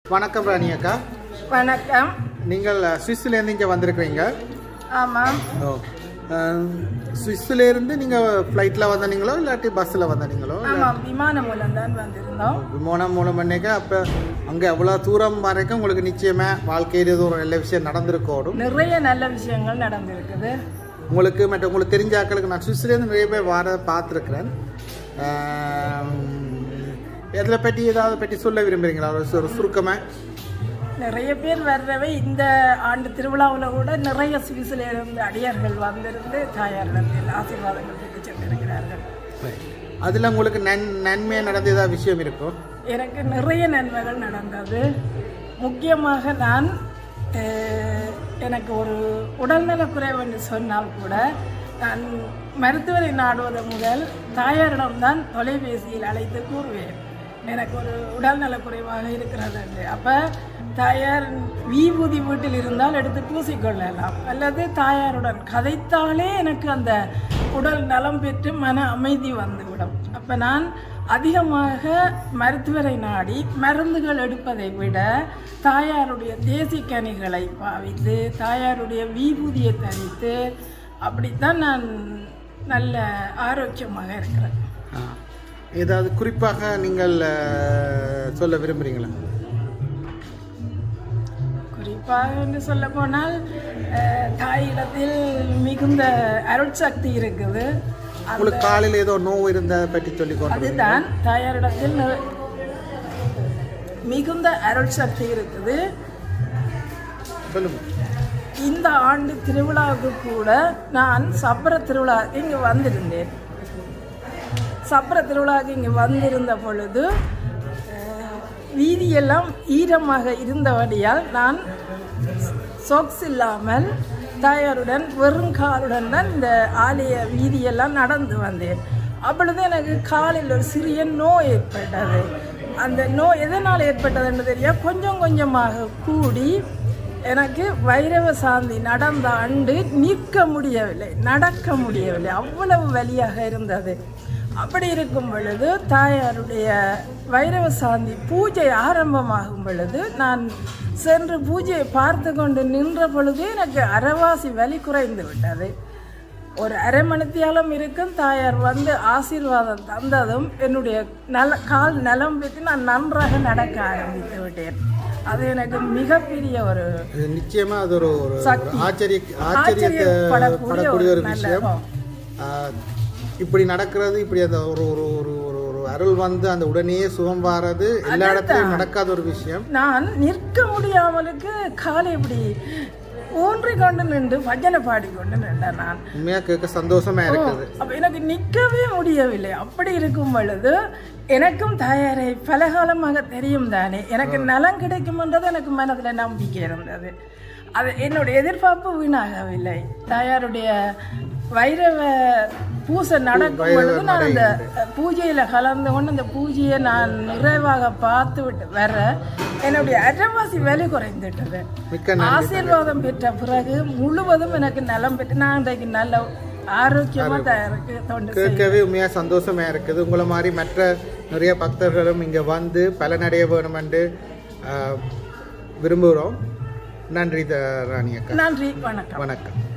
வணக்கம் ராணி அக்கா வணக்கம் நீங்கள் சுவிஸ்லேருந்து இங்கே வந்திருக்கிறீங்க ஆமாம் ஓ சுவிஸ்லேருந்து நீங்கள் ஃப்ளைட்டில் வந்தீங்களோ இல்லாட்டி பஸ்ஸில் வந்தீங்களோ ஆமாம் விமானம் மூலம் தான் வந்திருந்தோம் விமானம் மூலம் பண்ணிக்க அப்போ அங்கே எவ்வளோ தூரம் வரைக்கும் உங்களுக்கு நிச்சயமாக வாழ்க்கையில் ஏதோ ஒரு நல்ல விஷயம் நடந்திருக்கோடும் நிறைய நல்ல விஷயங்கள் நடந்திருக்குது உங்களுக்கு மற்ற உங்களுக்கு தெரிஞ்ச ஆட்களுக்கு நான் சுவிஸ்லேருந்து நிறைய பேர் வர பார்த்துருக்குறேன் எதில் பற்றி ஏதாவது பற்றி சொல்ல விரும்புகிறீங்களா ஒரு சு- ஒரு சுருக்கமாக நிறைய பேர் வர்றவை இந்த ஆண்டு திருவிழாவில் கூட நிறைய சுவிசில் இருந்து அடியார்கள் வந்திருந்து தாயாரிடத்தில் ஆசீர்வாதங்கள் பெற்று சென்றிருக்கிறார்கள் அதில் உங்களுக்கு நன் நன்மையாக நடந்த ஏதாவது விஷயம் இருக்கும் எனக்கு நிறைய நன்மைகள் நடந்தது முக்கியமாக நான் அஹ், எனக்கு ஒரு உடல்நலக் குறைவு என்று சொன்னால் கூட நான் மருத்துவரை நாடுவது முதல் தாயாரிடம்தான் தொலைபேசியில் அழைத்து கூறுவேன் எனக்கு ஒரு உடல்நலக் குறைவாக இருக்கிறது என்று அப்போ தாயார் வீபூதி வீட்டில் இருந்தால் எடுத்து பூசிக்கொள்ளலாம் அல்லது தாயாருடன் கதைத்தாலே எனக்கு அந்த உடல் நலம் பெற்று மன அமைதி வந்துவிடும் அப்போ நான் அதிகமாக மருத்துவரை நாடி மருந்துகள் எடுப்பதை விட தாயாருடைய தேசி கனிகளை பாவித்து தாயாருடைய வீபூதியை தரித்து அப்படித்தான் நான் நல்ல ஆரோக்கியமாக இருக்கிறேன் ஆ. ஏதாவது குறிப்பாக நீங்கள் அஹ், சொல்ல விரும்புகிறீங்களா குறிப்பாக என்று சொல்ல போனால் அஹ், தாயிடத்தில் மிகுந்த அருட்சக்தி இருக்குது அது- உங்களுக்கு காலையில் ஏதோ நோவு இருந்ததை பற்றி சொல்லி கொண்டு அதுதான் தாயாரிடத்தில் நி- மிகுந்த அருட்சக்தி இருக்குது சொல்லுங்க இந்த ஆண்டு திருவிழாவுக்கு கூட நான் சப்பர திருவிழா இங்கே வந்திருந்தேன் சப்பர திருவிழாவுக்கு இங்கே வந்திருந்த பொழுது அஹ், வீதியெல்லாம் ஈரமாக இருந்தபடியால் நான் சொக்ஸ் இல்லாமல் தாயாருடன் வெறும் காலுடன் தான் இந்த ஆலய வீதியெல்லாம் நடந்து வந்தேன் அப்பொழுது எனக்கு காலில் ஒரு சிறிய நோய் ஏற்பட்டது அந்த நோய் எதனால் ஏற்பட்டதுன்னு தெரியாது கொஞ்சம் கொஞ்சமாக கூடி எனக்கு வைரவ சாந்தி நடந்த ஆண்டு நிற்க முடியவில்லை நடக்க முடியவில்லை அவ்வளவு வலியாக இருந்தது அப்படி இருக்கும் பொழுது தாயாருடைய வைரவ சாந்தி பூஜை ஆரம்பமாகும் பொழுது நான் சென்று பூஜையை பார்த்து கொண்டு நின்ற பொழுது எனக்கு அரைவாசி வலி குறைந்து விட்டது ஒரு அரை மணித்தியாலம் இருக்கும் தாயார் வந்து ஆசீர்வாதம் தந்ததும் என்னுடைய நல கால் நலம் பெற்று நான் நன்றாக நடக்க ஆரம்பித்து விட்டேன் அது எனக்கு மிகப்பெரிய ஒரு இது நிச்சயமா அது ஒரு ஒரு சக்தி. ஆச்சரிய ஆச்சரியத்தை ஆச்சரியப்படக்கூடிய படக்கூடிய ஒரு ஒரு நல்ல- விஷயம் ஆ, இப்படி நடக்கிறது இப்படி அந்த ஒரு ஒரு ஒரு ஒரு ஒரு அருள் வந்து அந்த உடனே சுகம் வாரது எல்லா இடத்துலையும் நடக்காத ஒரு விஷயம் நான் நிற்க முடியாமலுக்கு காலை இப்படி ஊன்றி கொண்டு நின்று பஜனை பாடிக்கொண்டு நின்றேன் நான் உண்மையா கேட்க சந்தோஷமா இருக்குது அப்ப எனக்கு நிற்கவே முடியவில்லை அப்படி இருக்கும் பொழுது எனக்கும் தாயாரை பல காலமாக தெரியும் தானே எனக்கு நலம் கிடைக்கும்ன்றது எனக்கு மனதில் நம்பிக்கை இருந்தது அது என்னுடைய எதிர்பார்ப்பு வீணாகவில்லை தாயாருடைய வைரவ பூசை நடக்கும் பொழுது நான் அந்த பூஜையில் கலந்து கொண்டு அந்த பூஜையை நான் நிறைவாக பார்த்து விட்டு வர என்னுடைய அரைவாசி விலை குறைந்துட்டது மிக்க நன்றி ஆசீர்வாதம் பெற்ற பிறகு முழுவதும் எனக்கு நலம் பெற்று நான் இன்றைக்கு நல்ல ஆரோக்கியமா தயாருக்கு தொண்டு செய்கிறேன். கேட்கவே உண்மையா சந்தோஷமா இருக்குது உங்களை மாதிரி மற்ற நிறைய பக்தர்களும் இங்க வந்து பலனடைய வேணும் என்று ஆ, விரும்புகிறோம் நன்றி த- ராணி அக்கா நன்றி வணக்கம் வணக்கம்